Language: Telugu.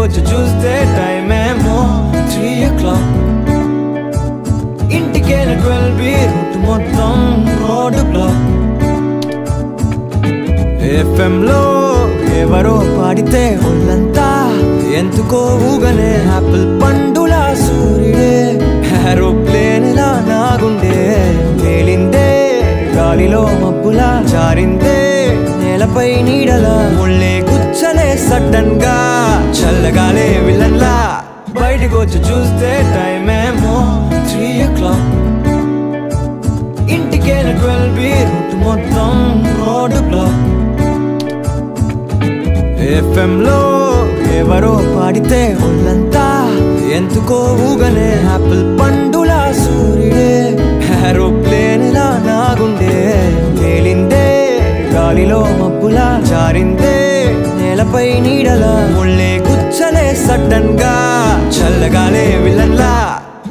వచ్చి చూస్తే టైం ఏమో త్రీ ఓ క్లాక్ ఇంటికేన ట్వెల్వ్ బి రూట్ మొత్తం రోడ్ బ్లాక్ FM లో ఎవరో పాడితే ఒళ్ళంతా ఎందుకో ఊగనే యాపిల్ పండులా సూర్యుడే ఏరోప్లేన్ లా నాగుండే తేలిందే గాలిలో మబ్బులా జారిందే నేలపై నీడలా ముళ్ళే గుచ్చలే సడన్ గా చల్లగాలే విలన్లా బయటకు వచ్చి చూస్తే టైం ఏమో త్రీ ఓ క్లాక్ ఇంటికేన ట్వెల్వ్ బి రూట్ మొత్తం రోడ్ బ్లాక్ FM లో ఎవరో పాడితే ఒళ్ళంతా ఎందుకో ఊగనే యాపిల్ పండులా సూర్యుడే ఏరోప్లేన్ లా నాగుండే తేలిందే గాలిలో మబ్బులా జారిందే నేలపై నీడలా ముళ్ళే గుచ్చలే సడన్ గా చల్లగాలే